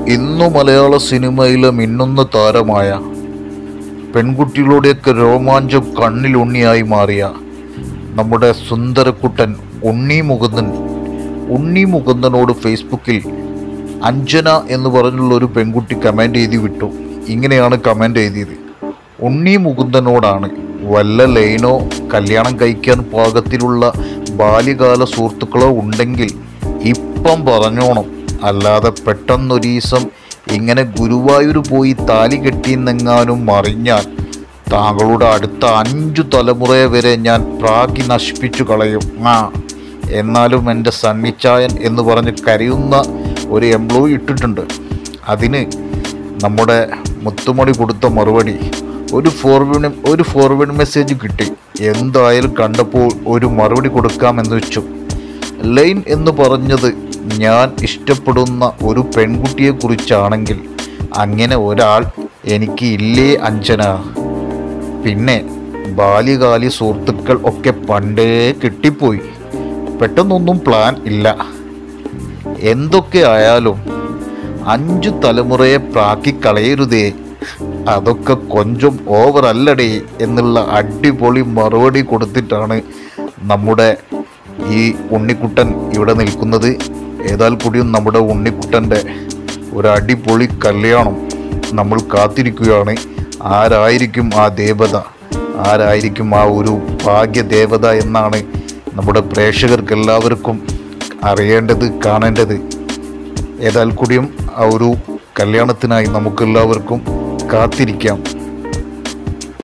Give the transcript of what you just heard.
ഇന്നു മലയാള സിനിമയിലെ മിന്നുന്ന താരമായ പെൺകുട്ടികളുടെയൊക്കെ രോമാഞ്ചം കണ്ണിലുണ്ണിയായി മാറിയ നമ്മുടെ സുന്ദരക്കുട്ടൻ ഉണ്ണി മുകുന്ദൻ ഉണ്ണി മുകുന്ദനോട് ഫേസ്ബുക്കിൽ അഞ്ജന എന്ന് പറഞ്ഞുള്ള ഒരു പെൺകുട്ടി കമൻ്റ് എഴുതി വിട്ടു ഇങ്ങനെയാണ് കമൻ്റ് എഴുതിയത് ഉണ്ണി മുകുന്ദനോടാണ് വല്ല ലൈനോ കല്യാണം കഴിക്കാൻ പാകത്തിലുള്ള ബാല്യകാല സുഹൃത്തുക്കളോ ഉണ്ടെങ്കിൽ ഇപ്പം പറഞ്ഞോണം അല്ലാതെ പെട്ടെന്നൊരീസം ഇങ്ങനെ ഗുരുവായൂർ പോയി താലി കെട്ടിയെന്നെങ്ങാനും മറിഞ്ഞാൽ താങ്കളുടെ അടുത്ത അഞ്ചു തലമുറയെ വരെ ഞാൻ പ്രാഗി നശിപ്പിച്ചു കളയും ആ എന്നാലും എൻ്റെ സണ്ണിച്ചായൻ എന്ന് പറഞ്ഞ് കരയുന്ന ഒരു എംപ്ലോയി ഇട്ടിട്ടുണ്ട് അതിന് നമ്മുടെ മുത്തുമണി കൊടുത്ത മറുപടി ഒരു ഫോർവേഡ് ഒരു ഫോർവേഡ് മെസ്സേജ് കിട്ടി എന്തായാലും കണ്ടപ്പോൾ ഒരു മറുപടി കൊടുക്കാമെന്ന് വെച്ചു ലൈൻ എന്ന് പറഞ്ഞത് ഞാൻ ഇഷ്ടപ്പെടുന്ന ഒരു പെൺകുട്ടിയെ കുറിച്ചാണെങ്കിൽ അങ്ങനെ ഒരാൾ എനിക്ക് ഇല്ലേ അഞ്ജന പിന്നെ ബാല്യകാലി സുഹൃത്തുക്കൾ ഒക്കെ പണ്ടേ കിട്ടിപ്പോയി പെട്ടെന്നൊന്നും പ്ലാൻ ഇല്ല എന്തൊക്കെ ആയാലും അഞ്ചു തലമുറയെ പ്രാക്കിക്കളയരുതേ അതൊക്കെ കൊഞ്ചം ഓവർ അല്ലടേ എന്നുള്ള അടിപൊളി മറുപടി കൊടുത്തിട്ടാണ് നമ്മുടെ ഈ ഉണ്ണിക്കുട്ടൻ ഇവിടെ നിൽക്കുന്നത് ഏതാൽ കൂടിയും നമ്മുടെ ഉണ്ണിക്കുട്ടൻ്റെ ഒരു അടിപൊളി കല്യാണം നമ്മൾ കാത്തിരിക്കുകയാണ് ആരായിരിക്കും ആ ദേവത ആരായിരിക്കും ആ ഒരു ഭാഗ്യദേവത എന്നാണ് നമ്മുടെ പ്രേക്ഷകർക്ക് എല്ലാവർക്കും അറിയേണ്ടത് കാണേണ്ടത് ഏതാൽ കൂടിയും ആ ഒരു കല്യാണത്തിനായി നമുക്കെല്ലാവർക്കും കാത്തിരിക്കാം